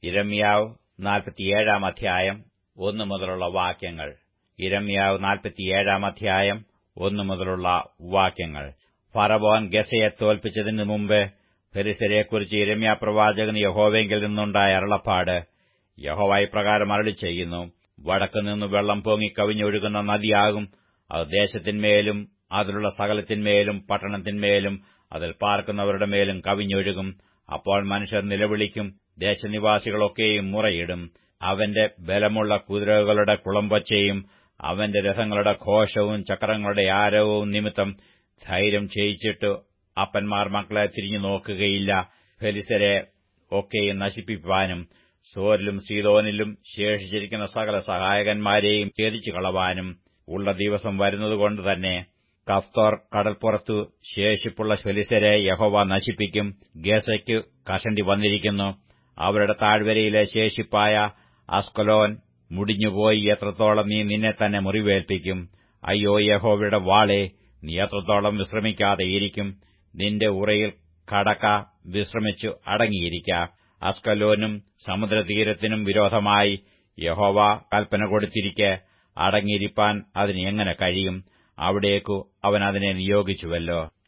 ഇരമ്യാവ് നാൽപ്പത്തിയേഴാം അധ്യായം ഒന്നു മുതലുള്ള വാക്യങ്ങൾ ഇരമ്യാവ് നാൽപ്പത്തിയേഴാം അധ്യായം ഒന്നു മുതലുള്ള വാക്യങ്ങൾ ഫറവോൻ ഗസയെ തോൽപ്പിച്ചതിനു മുമ്പ് ഫെരിസരെക്കുറിച്ച് ഇരമ്യ പ്രവാചകൻ യഹോവെങ്കിൽ നിന്നുണ്ടായ അരുളപ്പാട് യഹോവ ഇപ്രകാരം അരളി ചെയ്യുന്നു വടക്കുനിന്ന് വെള്ളം പൊങ്ങി കവിഞ്ഞൊഴുകുന്ന നദിയാകും അത് ദേശത്തിന്മേലും അതിലുള്ള സകലത്തിന്മേലും പട്ടണത്തിന്മേലും അതിൽ പാർക്കുന്നവരുടെ മേലും കവിഞ്ഞൊഴുകും അപ്പോൾ മനുഷ്യർ നിലവിളിക്കും ദേശനിവാസികളൊക്കെയും മുറയിടും അവന്റെ ബലമുള്ള കുതിരകളുടെ കുളമ്പൊച്ചയും അവന്റെ രഥങ്ങളുടെ ഘോഷവും ചക്രങ്ങളുടെ ആരവവും നിമിത്തം ധൈര്യം ക്ഷയിച്ചിട്ട് അപ്പന്മാർ മക്കളെ തിരിഞ്ഞു നോക്കുകയില്ല ഫെലിസരെ ഒക്കെയും നശിപ്പിപ്പാനും സോരിലും സീതോനിലും ശേഷിച്ചിരിക്കുന്ന സകല സഹായകന്മാരെയും ഛേദിച്ചു കളവാനും ഉള്ള ദിവസം വരുന്നതുകൊണ്ട് തന്നെ കഫ്തോർ കടൽപ്പുറത്തു ശേഷിപ്പുള്ള ഫെലിസരെ യഹോവ നശിപ്പിക്കും ഗസയ്ക്കു കഷണ്ടി വന്നിരിക്കുന്നു അവരുടെ താഴ്വരയിലെ ശേഷിപ്പായ അസ്കലോൻ മുടിഞ്ഞുപോയി എത്രത്തോളം നീ നിന്നെ തന്നെ മുറിവേൽപ്പിക്കും അയ്യോ യഹോവയുടെ വാളെ നീ എത്രത്തോളം വിശ്രമിക്കാതെയിരിക്കും നിന്റെ ഉറയിൽ കടക്ക വിശ്രമിച്ചു അടങ്ങിയിരിക്ക അസ്കലോനും സമുദ്രതീരത്തിനും വിരോധമായി യഹോവ കൽപ്പന കൊടുത്തിരിക്കെ അടങ്ങിയിരിപ്പാൻ അതിന് എങ്ങനെ കഴിയും അവിടേക്കു അവൻ അതിനെ നിയോഗിച്ചുവല്ലോ